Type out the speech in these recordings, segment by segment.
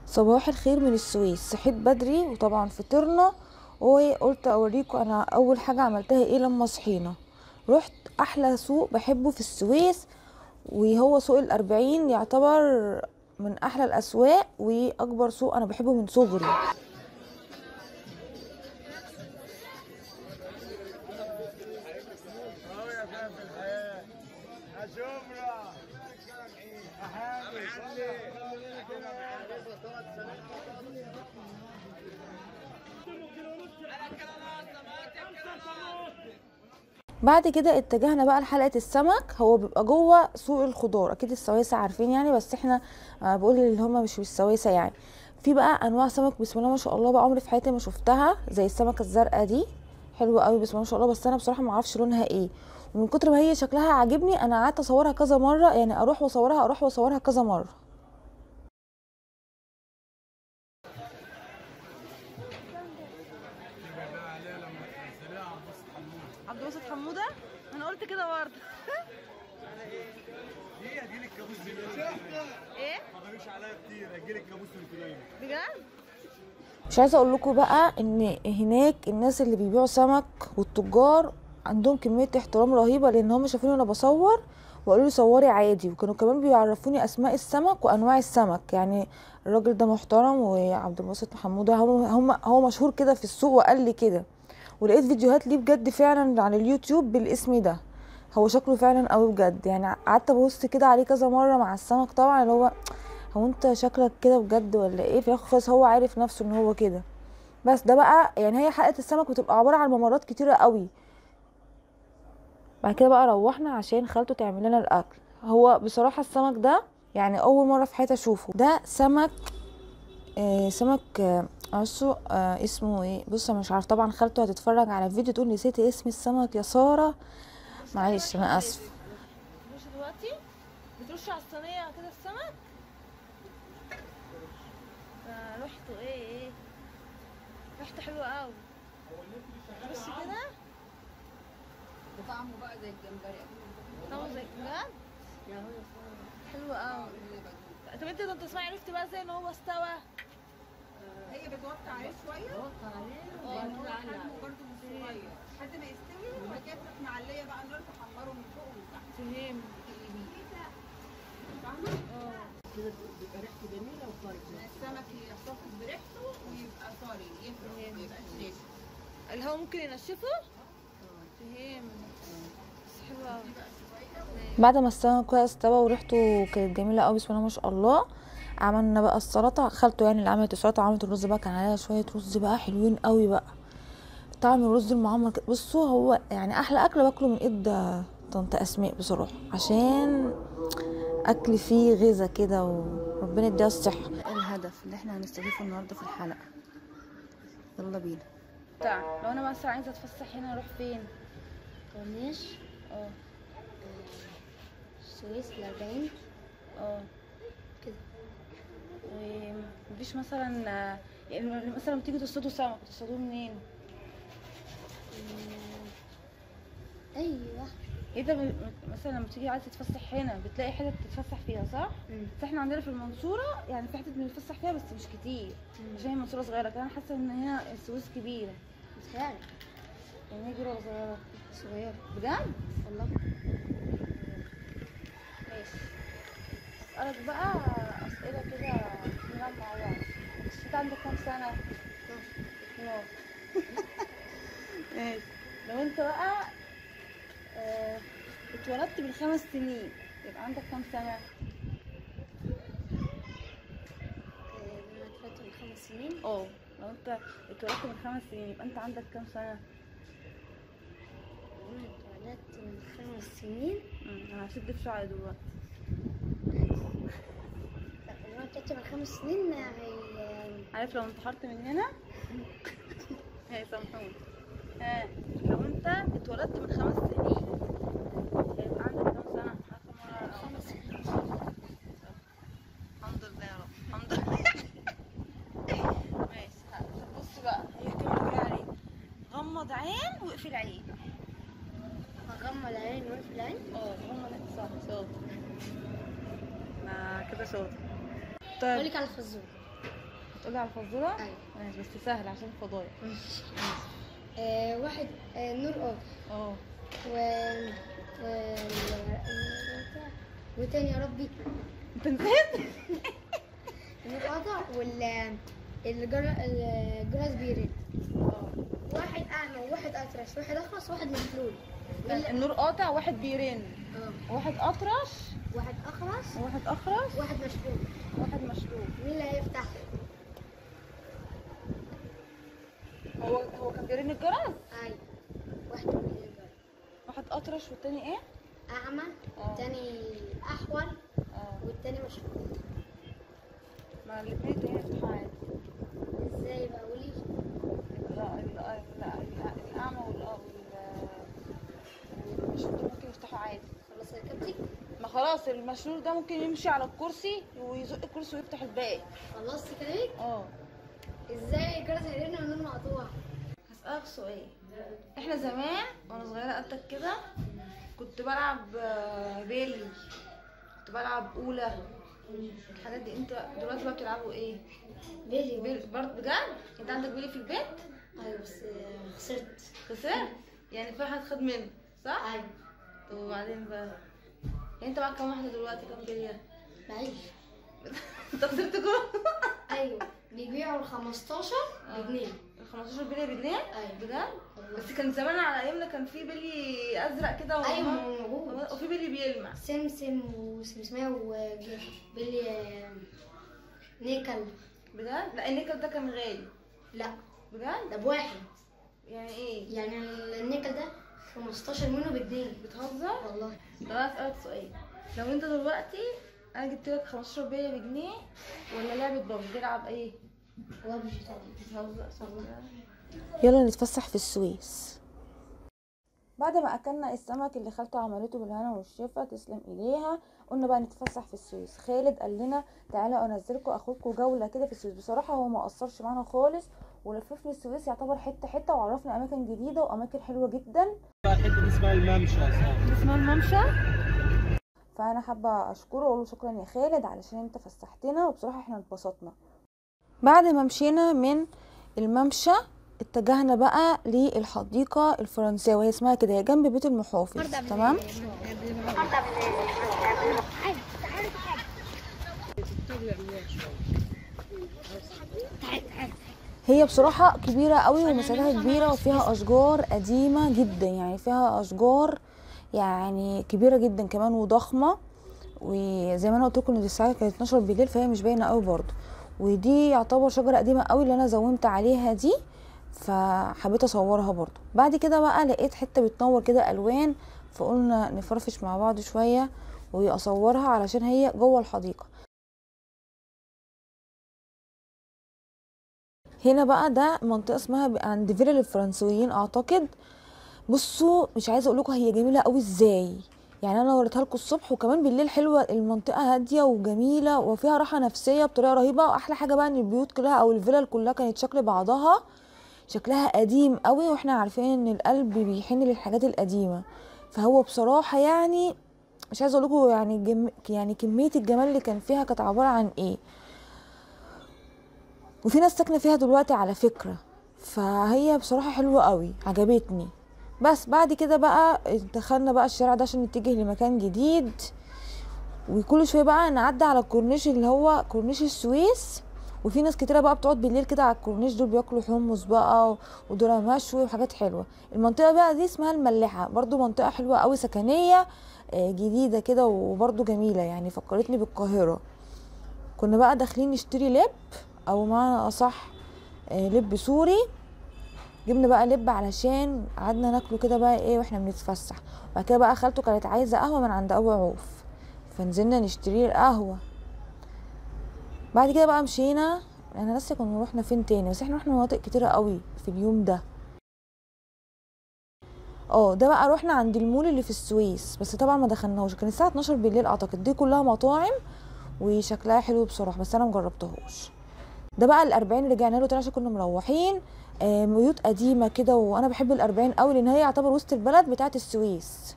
صباح الخير من السويس صحيت بدري وطبعا فطرنا وقلت اوريكم انا اول حاجه عملتها ايه لما صحينا رحت احلى سوق بحبه في السويس وهو سوق الأربعين يعتبر من احلى الاسواق واكبر سوق انا بحبه من صغري بعد كده اتجهنا بقى لحلقه السمك هو بيبقى جوه سوق الخضار اكيد السويسه عارفين يعني بس احنا آه، بقول اللي هم مش بالسويسه يعني في بقى انواع سمك بسم الله ما شاء الله بقى عمري في حياتي ما شفتها زي السمكه الزرقاء دي حلوه قوي بسم الله ما شاء الله بس انا بصراحه ما اعرفش لونها ايه ومن كتر ما هي شكلها عاجبني انا قعدت اصورها كذا مره يعني اروح واصورها اروح واصورها كذا مره عبد الباسط حموده انا قلت كده برضه دي هجيلك كابوس دلوقتي ايه ما غيروش عليا كتير هجيلك كابوس وانت نايمه بجد مش عايزه اقول لكم بقى ان هناك الناس اللي بيبيعوا سمك والتجار عندهم كميه احترام رهيبه لان هم شافوني وانا بصور وقالوا لي صوري عادي وكانوا كمان بيعرفوني اسماء السمك وانواع السمك يعني الراجل ده محترم وعبد الباسط محمود هم هم هو مشهور كده في السوق وقال لي كده ولقيت فيديوهات ليه بجد فعلا على اليوتيوب بالاسم ده هو شكله فعلا قوي بجد يعني قعدت ابص كده عليه كذا مره مع السمك طبعا اللي هو هو انت شكلك كده بجد ولا ايه في خلاص هو عارف نفسه ان هو كده بس ده بقى يعني هي حلقه السمك بتبقى عباره عن ممرات كتيره قوي بعد كده بقى روحنا عشان خالته تعمل لنا الاكل هو بصراحه السمك ده يعني اول مره في حياتي اشوفه ده سمك آه سمك آه عصو آه اسمه ايه بص انا مش عارفه طبعا خالته هتتفرج على الفيديو تقول نسيتي اسم السمك يا ساره معلش انا اسف مش دلوقتي بترش على الصينيه كده السمك ريحته ايه ايه ريحته حلوه قوي بص كده وطعمه بقى زي الجمبري طعمه زي بجد حلو قوي طب انت ده انت اسمعي عرفت بقى ازاي ان هو استوى هي بتوطي عليه شويه بتوطي عليه وبعدين حجمه برضه مش صغير لحد ما يستوي وبعد كده تروح معليه بقى النار تحمره من فوق ومن تحت فهم فاهمه؟ كده بيبقى ريحته جميله وطريه السمك يحتفظ بريحته ويبقى طري يفرق ما يبقاش ناشف الهوا ممكن ينشفه فهم بس حلو قوي بعد ما السمك بقى استوى وريحته كانت جميله قوي بسم الله ما شاء الله عملنا بقى السلطه خالته يعني اللي عملت السلطه عملت الرز بقى كان عليها شويه رز بقى حلوين قوي بقى طعم الرز المعمر كده بصوا هو يعني احلى اكل باكله من ايد طنط اسماء بصراحه عشان اكل فيه غذا كده وربنا يديها الصحه الهدف اللي احنا هنستضيفه النهارده في الحلقه يلا بينا بتاع لو انا مثلا عايزه اتفسح هنا اروح فين كورنيش اه السويس الأربعين اه كده ومفيش مثلا يعني مثلا لما تيجي تصطادوا سمك تصطادوه منين؟ أيوة ايه ده م- مثلا لما تيجي عايز تتفسح هنا بتلاقي حتت تتفسح فيها صح؟ مم. بس احنا عندنا في المنصورة يعني في حتت بنتفسح فيها بس مش كتير عشان هي المنصورة صغيرة كان حاسة ان هنا السويس كبيرة متهيألي يعني هي كبيرة ولا صغيرة؟ صغيرة بجد؟ والله ماشي اسألك بقى أسئلة كده نلعب مع بعض انت عندك كام سنة؟ 12 ماشي لو انت بقى آه، اتولدت من خمس سنين يبقى عندك كام سنة؟ لما اتولدت من خمس سنين اه لو انت اتولدت من خمس سنين يبقى انت عندك كام سنة؟ لما اتولدت من خمس سنين مم، انا هشد في شعري دلوقتي لا لما اتولدت من خمس سنين هي عارف لو انتحرت من هنا هي سامحوني ها لو انت اتولدت من خمس سنين يبقى عندك كام سنة؟ عارفة مرة خمس سنين الحمد لله يا رب الحمد لله ماشي ه- بص بقى هي كلمة كده عليك غمض عين واقفل عين هغمض العين واقفل العين اه غمض عين صح شاطر ما كده شاطر أقول طيب لك على الفزورة هتقولي على الفزوره أيوة. ماشي بس سهل عشان الفضايح آه واحد آه نور قاطع اه و و وتاني يا ربي انت نسيت نور قاطع وال الجر... الجراس بيرد واحد أعمى وواحد أطرش واحد أخرس واحد مفلول ولا- النور قاطع واحد بيرن اه واحد اطرش واحد أخرس وواحد اخرس واحد مشلول وواحد مشلول مين اللي هيفتح؟ هو هو كان بيرن الجرس أيوة واحد من الجراس واحد اطرش والتاني ايه أعمى اه. التاني أحول اه والتاني مشلول ما الاثنين التانيين يفتحوا عادي ازاي بقى قولي لا لا لا الاعمى وال والمشلول ممكن يفتحوا عادي خلاص ركبتي ما خلاص المشلول ده ممكن يمشي على الكرسي ويزق الكرسي ويفتح الباقي خلصتي كلامك اه ازاي الجرس هيرن من غير مقطوع هسألك سؤال احنا زمان وانا صغيرة قدك كده كنت بلعب آه، بيلي كنت بلعب اولى الحاجات دي انت دلوقتي بقى بتلعبوا ايه؟ بيلي بيلي برضه بجد؟ انت عندك بيلي في البيت؟ ايوه بس آه، خسرت خسرت؟ يعني في واحد خد منه صح؟ ايوه طب وبعدين بقى يعني انت معاك كام واحدة دلوقتي كام بلية؟ معيش انت خسرت كله؟ ايوه بيبيعوا ال 15 بجنيه ال 15 بلية بجنيه؟ ايوه بجد؟ بس كان زمان على ايامنا كان في بلي ازرق كده ايوه وما- موجود وفي بلي بيلمع سمسم وسمسمية وبيلي آه، نيكل بجد؟ لا النيكل ده كان غالي لا بجد؟ ده بواحد يعني ايه؟ يعني النيكل ده 15 منه بجنيه بتهزر؟ والله طب انا اسألك سؤال لو انت دلوقتي انا جبت لك 15 بلية بجنيه ولا لعبة بابجي تلعب ايه؟ وابجي طبعا بتهزر بتهزر يلا نتفسح في السويس بعد ما اكلنا السمك اللي خالته عملته بالهنا والشفا تسلم ايديها قلنا بقى نتفسح في السويس خالد قال لنا تعالى انزلكم اخدكم جوله كده في السويس بصراحه هو ما قصرش معانا خالص ولففني السويس يعتبر حته حته وعرفنا اماكن جديده واماكن حلوه جدا حته اسمها الممشى صح اسمها الممشى فانا حابه اشكره واقول له شكرا يا خالد علشان انت فسحتنا وبصراحه احنا اتبسطنا بعد ما مشينا من الممشى اتجهنا بقى للحديقه الفرنسيه وهي اسمها كده هي جنب بيت المحافظ تمام هي بصراحة كبيرة قوي ومساحتها كبيرة وفيها أشجار قديمة جدا يعني فيها أشجار يعني كبيرة جدا كمان وضخمة وزي ما انا قلت لكم ان الساعة كانت 12 بالليل فهي مش باينة قوي برضو ودي يعتبر شجرة قديمة قوي اللي انا زومت عليها دي فحبيت اصورها برضو بعد كده بقى لقيت حتة بتنور كده الوان فقلنا نفرفش مع بعض شوية واصورها علشان هي جوه الحديقة هنا بقى ده منطقة اسمها ب- عند فيلا الفرنسويين اعتقد بصوا مش عايزه اقول لكم هي جميله قوي ازاي يعني انا وريتها لكم الصبح وكمان بالليل حلوه المنطقه هاديه وجميله وفيها راحه نفسيه بطريقه رهيبه واحلى حاجه بقى ان البيوت كلها او الفيلل كلها كانت شكل بعضها شكلها قديم قوي واحنا عارفين ان القلب بيحن للحاجات القديمه فهو بصراحه يعني مش عايزه اقول لكم يعني جم... يعني كميه الجمال اللي كان فيها كانت عباره عن ايه وفي ناس ساكنه فيها دلوقتي على فكره فهي بصراحه حلوه قوي عجبتني بس بعد كده بقى دخلنا بقى الشارع ده عشان نتجه لمكان جديد وكل شويه بقى نعدي على الكورنيش اللي هو كورنيش السويس وفي ناس كتيره بقى بتقعد بالليل كده على الكورنيش دول بياكلوا حمص بقى وذره مشوي وحاجات حلوه المنطقه بقى دي اسمها الملاحه برضو منطقه حلوه قوي سكنيه آه، جديده كده وبرضو جميله يعني فكرتني بالقاهره كنا بقى داخلين نشتري لب او معنى اصح آه، لب سوري جبنا بقى لب علشان قعدنا ناكله كده بقى ايه واحنا بنتفسح وبعد كده بقى خالته كانت عايزه قهوه من عند ابو عوف فنزلنا نشتري القهوه بعد كده بقى مشينا انا ناسيه كنا رحنا فين تاني بس احنا رحنا مناطق كتيره قوي في اليوم ده اه ده بقى رحنا عند المول اللي في السويس بس طبعا ما دخلناهوش كان الساعه 12 بالليل اعتقد دي كلها مطاعم وشكلها حلو بصراحه بس انا مجربتهوش ده بقى الأربعين رجعنا له تاني عشان كنا مروحين آه، بيوت قديمة كده وأنا بحب الأربعين قوي لأن هي يعتبر وسط البلد بتاعت السويس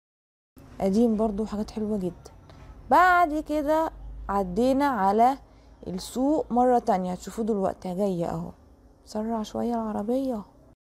قديم برضو حاجات حلوة جدا بعد كده عدينا على السوق مرة تانية هتشوفوه دلوقتي جاية اهو سرع شوية العربية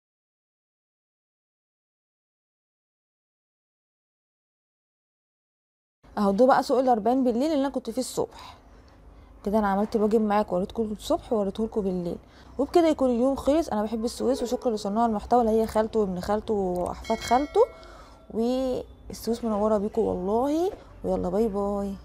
اهو ده بقى سوق الاربعين بالليل اللي انا كنت فيه الصبح كده انا عملت الواجب معاكم وريتكم الصبح ووريتهولكم بالليل وبكده يكون اليوم خلص انا بحب السويس وشكرا لصناع المحتوى اللي هي خالته وابن خالته واحفاد خالته والسويس منوره بيكم والله ويلا باي باي